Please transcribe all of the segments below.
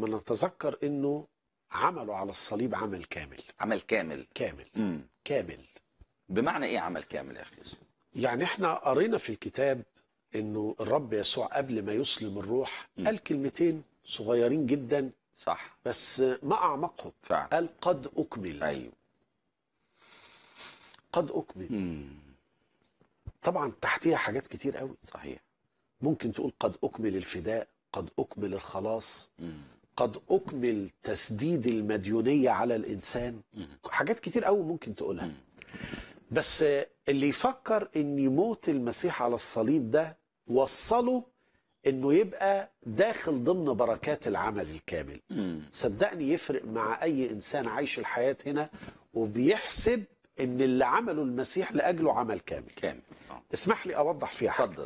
لما نتذكر انه عمله على الصليب عمل كامل عمل كامل كامل امم كامل بمعنى ايه عمل كامل يا اخي يوسف؟ يعني احنا قرينا في الكتاب انه الرب يسوع قبل ما يسلم الروح م. قال كلمتين صغيرين جدا صح بس ما اعمقهم فعلا قال قد اكمل ايوه قد اكمل امم طبعا تحتيها حاجات كتير قوي صحيح ممكن تقول قد اكمل الفداء قد اكمل الخلاص امم قد اكمل تسديد المديونيه على الانسان مم. حاجات كتير قوي ممكن تقولها مم. بس اللي يفكر ان موت المسيح على الصليب ده وصله انه يبقى داخل ضمن بركات العمل الكامل امم صدقني يفرق مع اي انسان عايش الحياه هنا وبيحسب ان اللي عمله المسيح لاجله عمل كامل كامل اه اسمح لي اوضح فيها حاجه اتفضل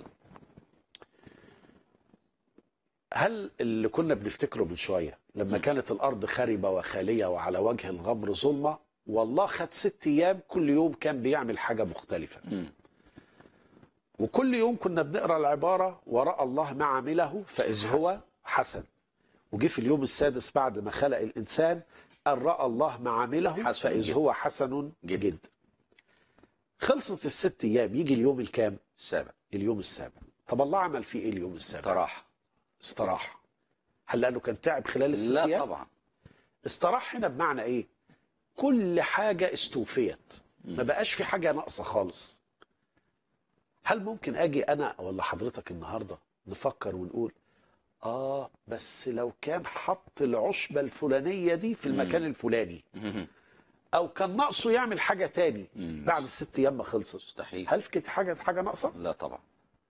هل اللي كنا بنفتكره من شويه لما مم. كانت الارض خربه وخاليه وعلى وجه الغمر ظلمه والله خد ست ايام كل يوم كان بيعمل حاجه مختلفه امم وكل يوم كنا بنقرا العباره وراى الله ما عمله فاذ هو حسن وجي في اليوم السادس بعد ما خلق الانسان قال راى الله ما عمله حسن فاذ جدا. هو حسن جدا. جدا خلصت الست ايام يجي اليوم الكام السابع اليوم السابع طب الله عمل فيه ايه اليوم السابع صراحه استراح هل لانه كان تعب خلال الست لا ايام طبعا استراح هنا بمعنى ايه كل حاجه استوفيت ما بقاش في حاجه ناقصه خالص هل ممكن اجي انا ولا حضرتك النهارده نفكر ونقول اه بس لو كان حط العشبه الفلانيه دي في المكان مم. الفلاني مم. او كان ناقصه يعمل حاجه تاني مم. بعد الست ايام ما خلصت مستحيل هل في كده حاجه حاجه ناقصه لا طبعا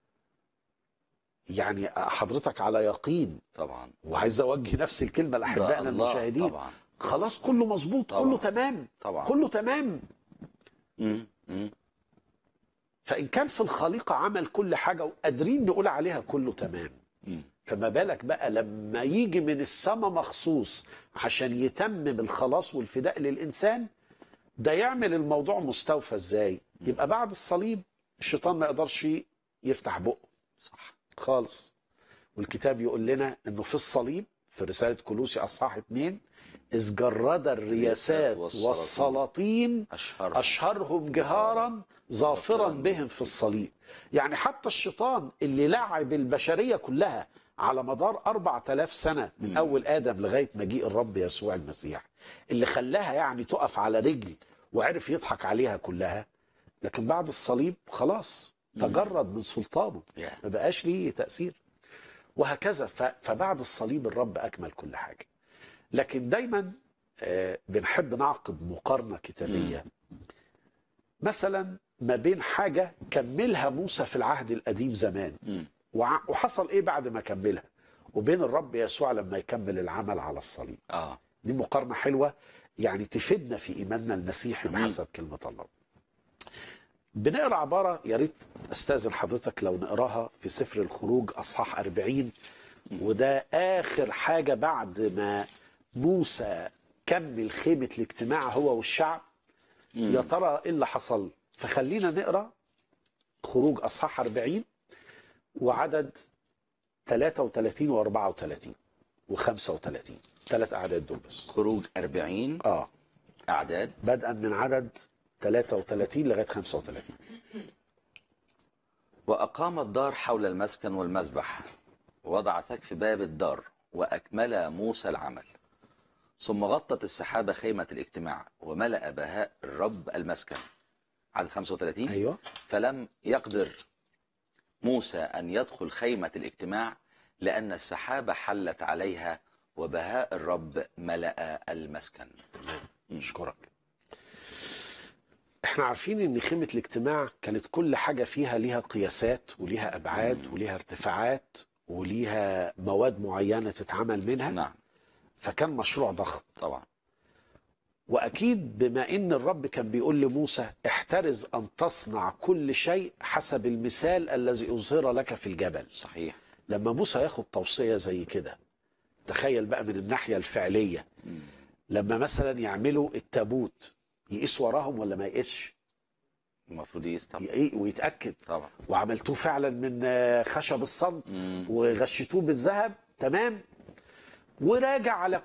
يعني حضرتك على يقين طبعا وعايز اوجه نفس الكلمه ده لاحبائنا الله المشاهدين طبعا خلاص كله مظبوط طبعا. كله تمام طبعا كله تمام مم. مم. فإن كان في الخليقة عمل كل حاجة وقادرين نقول عليها كله تمام مم. فما بالك بقى لما يجي من السماء مخصوص عشان يتمم الخلاص والفداء للإنسان ده يعمل الموضوع مستوفى ازاي يبقى بعد الصليب الشيطان ما يقدرش يفتح بقه صح خالص والكتاب يقول لنا انه في الصليب في رسالة كلوسي اصحاح 2 اذ جرد الرياسات والسلاطين. والسلاطين اشهر أشهرهم جهارا ظافرا بهم في الصليب يعني حتى الشيطان اللي لعب البشرية كلها على مدار أربعة آلاف سنة من مم. أول آدم لغاية مجيء الرب يسوع المسيح اللي خلاها يعني تقف على رجل وعرف يضحك عليها كلها لكن بعد الصليب خلاص مم. تجرد من سلطانه يا. ما بقاش ليه تأثير وهكذا ف- فبعد الصليب الرب أكمل كل حاجة لكن دايما آه، بنحب نعقد مقارنة كتابية مثلا ما بين حاجة كملها موسى في العهد القديم زمان مم. وع- وحصل ايه بعد ما كملها وبين الرب يسوع لما يكمل العمل على الصليب اه دي مقارنة حلوة يعني تفيدنا في إيماننا المسيحي مم. بحسب كلمة الله بنقرا عبارة يا ريت استاذن حضرتك لو نقراها في سفر الخروج اصحاح 40 وده اخر حاجة بعد ما موسى كمل خيمة الاجتماع هو والشعب مم. يا ترى ايه اللي حصل فخلينا نقرا خروج اصحاح 40 وعدد 33 و34 و35 ثلاث اعداد دول بس خروج 40 اه اعداد بدءا من عدد 33 لغايه 35 وأقام الدار حول المسكن والمذبح ووضع سقف باب الدار وأكمل موسى العمل ثم غطت السحابة خيمة الاجتماع وملأ بهاء الرب المسكن عدد 35 ايوه فلم يقدر موسى أن يدخل خيمة الاجتماع لأن السحابة حلت عليها وبهاء الرب ملأ المسكن اشكرك احنا عارفين ان خيمه الاجتماع كانت كل حاجه فيها ليها قياسات وليها ابعاد مم. وليها ارتفاعات وليها مواد معينه تتعمل منها نعم فكان مشروع ضخم طبعا واكيد بما ان الرب كان بيقول لموسى احترز ان تصنع كل شيء حسب المثال الذي اظهر لك في الجبل صحيح لما موسى ياخد توصيه زي كده تخيل بقى من الناحيه الفعليه مم. لما مثلا يعملوا التابوت يقيس وراهم ولا ما يقيسش المفروض يستطيع يقي- ويتاكد طبعا وعملتوه فعلا من آه، خشب الصمت مم. وغشيتوه بالذهب تمام وراجع على